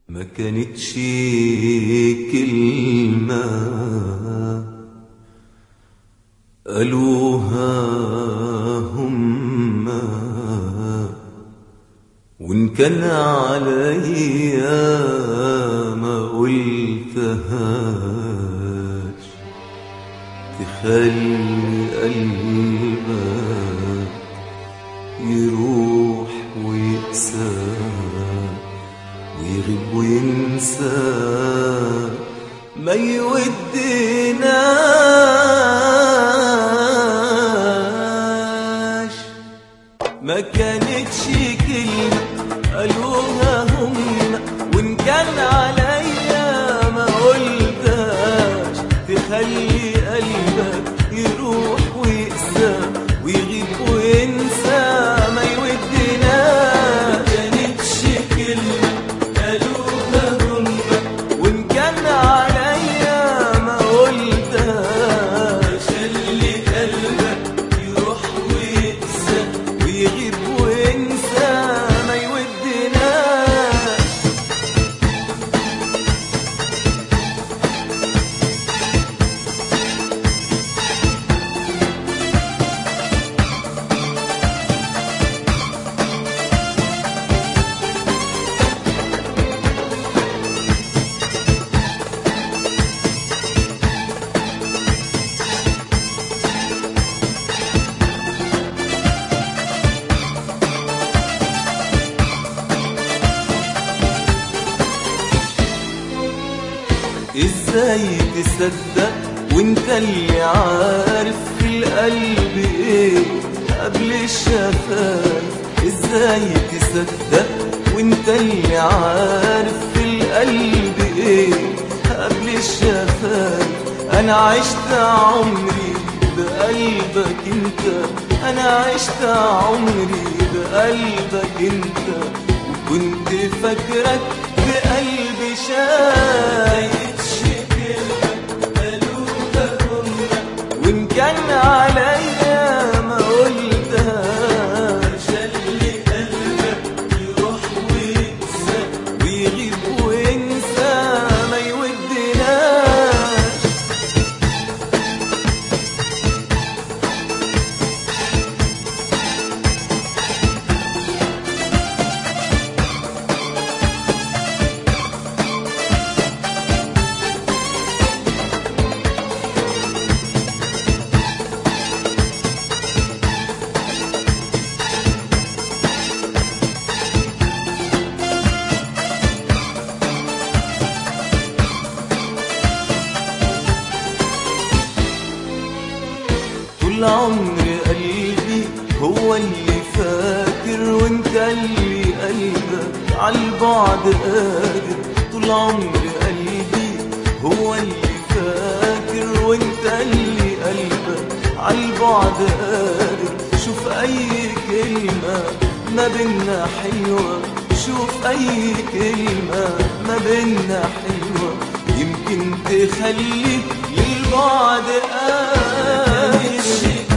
ما كانتش كلمة قالوها هم وإن كان عليا ما قلتهاش تخلي قلبك يروح ويقسى ويغيب وينسى ما يودناش ما كانتش كلمة قالوها هم وإن كان عليا ما قلتهاش تخلي قلبك يروح ويقسى ويغيب وينسى ما يودناش ما كانتش كلمة قالوها هم وإن كان عليا ما قلتهاش خلي قلبك يروح ويقسى ويغيب وينسى ما يودناش ازاي تصدق وانت اللي عارف في القلب ايه قبل الشفايف ازاي تصدق وانت اللي عارف في القلب ايه قبل الشفايف انا عشت عمري بقلبك انت انا عشت عمري بقلبك انت وكنت فاكرك بقلبي شايف وإن كان عليا ما قلتهاش خلي قلبك يروح وينسى ويغيب وينسى ما يودناش طول عمر قلبي هو اللي فاكر وانت اللي قلبك عالبعد قادر طول عمر قلبي هو اللي فاكر وانت اللي قلبك عالبعد قادر شوف اي كلمة ما بينا حلوة شوف اي كلمة ما بينا حلوة يمكن تخلي للبعد قادر